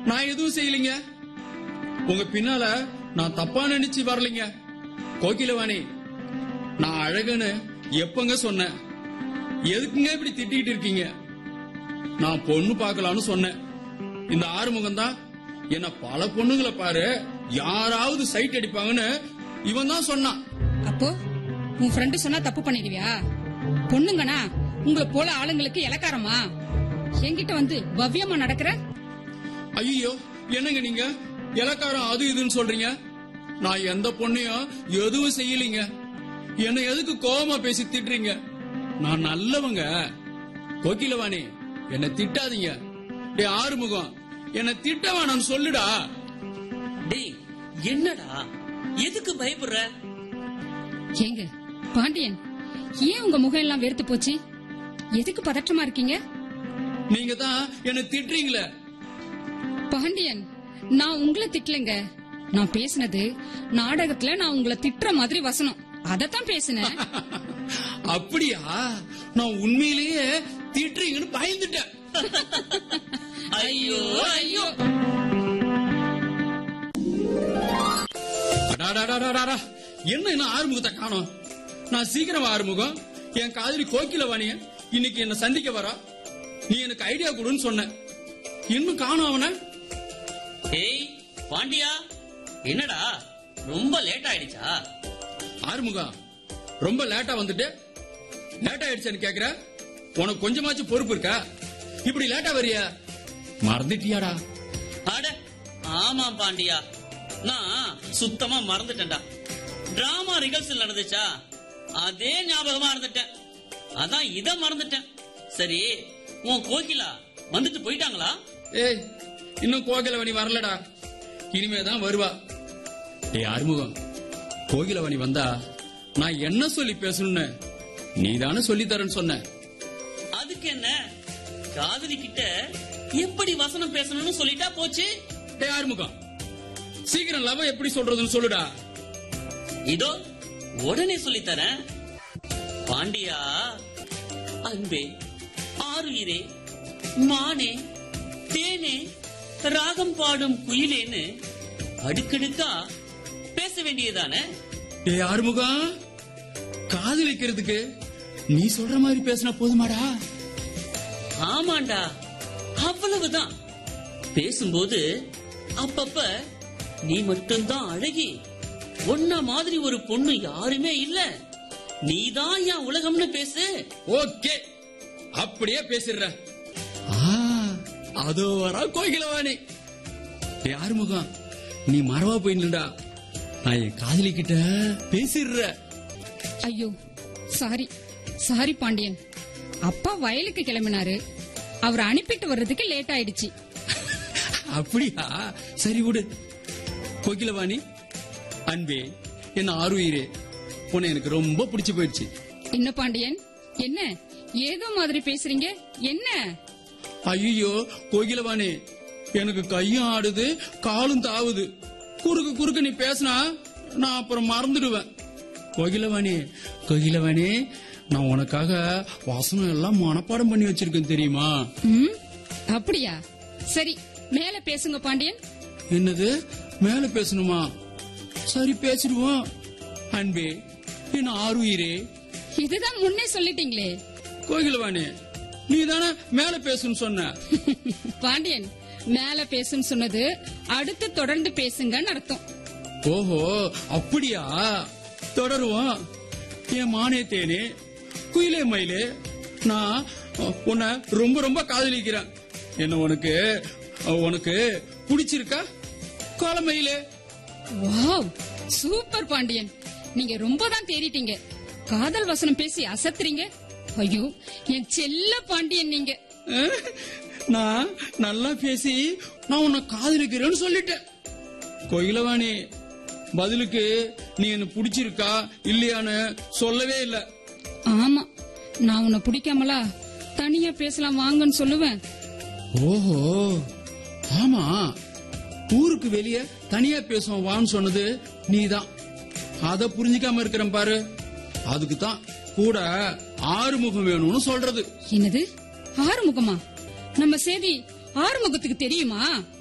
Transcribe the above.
நான் எதுவும் செய்யலைங்க உங்க பின்னால நான் தப்பா நினைச்சு வரலைங்க கோகிலவாணி நான் அழகுன்னு எப்பங்க சொன்னேன் எதுக்குங்க இப்படி திட்டிட்டு இருக்கீங்க நான் பொண்ணு பார்க்கலாம்னு சொன்னேன் இந்த ஆறுமுகம் தான் என்ன பல பொண்ணுங்களை பாரு யாராவது சைட் அடிப்பாங்கன்னு இவன் தான் சொன்னான் அப்போ உன் ஃப்ரெண்டு சொன்னா தப்பு பண்ணிடுவியா பொண்ணுங்கனா உங்களை போல ஆளுங்களுக்கு இலக்காரமா என்கிட்ட வந்து பவ்யமா நடக்கிற ஐயோ என்னங்க நீங்க இலக்காரம் அது இதுன்னு சொல்றீங்க நான் எந்த பொண்ணையும் எதுவும் செய்யலீங்க என்ன எதுக்கு கோவமா பேசி திட்டுறீங்க நான் நல்லவங்க கோகிலவாணி என்ன திட்டாதீங்க டே ஆறுமுகம் என்ன திட்ட வேணாம்னு சொல்லுடா டேய் என்னடா எதுக்கு பயப்படுற ஏங்க பாண்டியன் ஏன் உங்க முகம் எல்லாம் வெறுத்து போச்சு எதுக்கு பதற்றமா இருக்கீங்க நீங்க தான் என்ன திட்டுறீங்களே பாண்டியன் நான் உங்களை திட்டலைங்க நான் பேசினது நாடகத்துல நான் உங்களை திட்டுற மாதிரி வசனம் அதத்தான் பேசினேன் அப்படியா நான் உண்மையிலேயே திட்டுறீங்கன்னு பயந்துட்டேன் ஐயோ ஐயோ அடாடாடாடாடா. என்ன என்ன ஆறுமுகத்தை காணோம் நான் சீக்கிரம் ஆறுமுகம் என் காதலி கோக்கில வாணிய இன்னைக்கு என்ன சந்திக்க வரா நீ எனக்கு ஐடியா கொடுன்னு சொன்ன இன்னும் காணோம் அவன ஏய் பாண்டியா என்னடா ரொம்ப லேட் ஆயிடுச்சா ஆறுமுகம் ரொம்ப லேட்டா வந்துட்டு லேட் ஆயிடுச்சேன்னு கேக்குற உனக்கு கொஞ்சமாச்சும் பொறுப்பு இருக்கா இப்படி லேட்டா வரியா மறந்துட்டியாடா அட ஆமா பாண்டியா நான் சுத்தமா மறந்துட்டேன்டா டிராமா ரிகர்சல் நடந்துச்சா அதே ஞாபகமா இருந்துட்டேன் அதான் இத மறந்துட்டேன் சரி உன் கோகிலா வந்துட்டு போயிட்டாங்களா ஏய் இன்னும் கோகிலவணி வரலடா இனிமேதான் வருவா ஏய் ஆறுமுகம் கோகிலவணி வந்தா நான் என்ன சொல்லி பேசணும்னு நீதானே சொல்லி தரேன்னு சொன்ன அதுக்கு என்ன காதலி கிட்ட எப்படி வசனம் பேசணும்னு சொல்லிட்டா போச்சு டேய் ஆறுமுகம் சீக்கிரம் லவ் எப்படி சொல்றதுன்னு சொல்லுடா இதோ உடனே சொல்லித்தரேன் பாண்டியா அன்பே ஆருயிரே மானே தேனே ராகம் பாடும் குயிலேன்னு அடுக்கடுக்கா பேச வேண்டியதானே டேய் ஆறுமுகம் காதலிக்கிறதுக்கு நீ சொல்ற மாதிரி பேசினா போதுமாடா ஆமாண்டா அவ்வளவுதான் பேசும்போது அப்பப்ப நீ மட்டும்தான் அழகி உன்ன மாதிரி ஒரு பொண்ணு யாருமே இல்ல நீதான் என் உலகம்னு பேசு ஓகே அப்படியே பேசிடுற ஆ, அதோ வரா கோகிலவாணி டேய் ஆறுமுகம் நீ மறவா போயிடலடா நான் என் காதலி கிட்ட பேசிடுற ஐயோ சாரி சாரி பாண்டியன் அப்பா வயலுக்கு கிளம்பினாரு அவர் அனுப்பிட்டு வர்றதுக்கு லேட் ஆயிடுச்சு அப்படியா சரி விடு கோகிலவாணி அன்பே என்ன ஆறுயிரே உன்னை எனக்கு ரொம்ப பிடிச்சு போயிடுச்சு என்ன பாண்டியன் என்ன ஏதோ மாதிரி பேசுறீங்க என்ன ஐயோ கோகிலவாணி எனக்கு கையும் ஆடுது காலும் தாவுது குறுக்கு குறுக்கு நீ பேசினா நான் அப்புறம் மறந்துடுவேன் கோகிலவாணி கோகிலவாணி நான் உனக்காக வசனம் எல்லாம் மனப்பாடம் பண்ணி வச்சிருக்கேன் தெரியுமா ம் அப்படியா சரி மேல பேசுங்க பாண்டியன் என்னது மேல பேசணுமா சரி பேசிடுவோம் அன்பே என்ன ஆறுயிரே இதுதான் முன்னே சொல்லிட்டீங்களே கோகிலவாணி நீ தானே மேல பேசணும்னு சொன்ன பாண்டியன் மேல பேசுன்னு சொன்னது அடுத்து தொடர்ந்து பேசுங்கன்னு அர்த்தம் ஓஹோ அப்படியா தொடருவோம் என் மானே தேனே குயிலே மயிலே நான் உன்னை ரொம்ப ரொம்ப காதலிக்கிறேன் என்ன உனக்கு உனக்கு பிடிச்சிருக்கா கோலமயிலே வாவ் சூப்பர் பாண்டியன் நீங்க ரொம்ப தான் தேறிட்டீங்க காதல் வசனம் பேசி அசத்துறீங்க ஐயோ என் செல்ல பாண்டியன் நீங்க அஹ், நான் நல்லா பேசி நான் உன்னை காதலிக்கிறேன்னு சொல்லிட்டேன் கோயிலவாணி பதிலுக்கு நீ என்ன பிடிச்சிருக்கா இல்லையான்னு சொல்லவே இல்லை ஆமா நான் உன்னை பிடிக்காமலா தனியா பேசலாம் வாங்கன்னு சொல்லுவேன் ஓஹோ ஆமா ஊருக்கு வெளிய தனியா பேசுவோம் வான்னு சொன்னது நீதான் அத புரிஞ்சுக்காம இருக்கிறேன் பாரு அதுக்கு தான் கூட ஆறுமுகம் வேணும்னு சொல்றது என்னது ஆறுமுகமா நம்ம செய்தி ஆறுமுகத்துக்கு தெரியுமா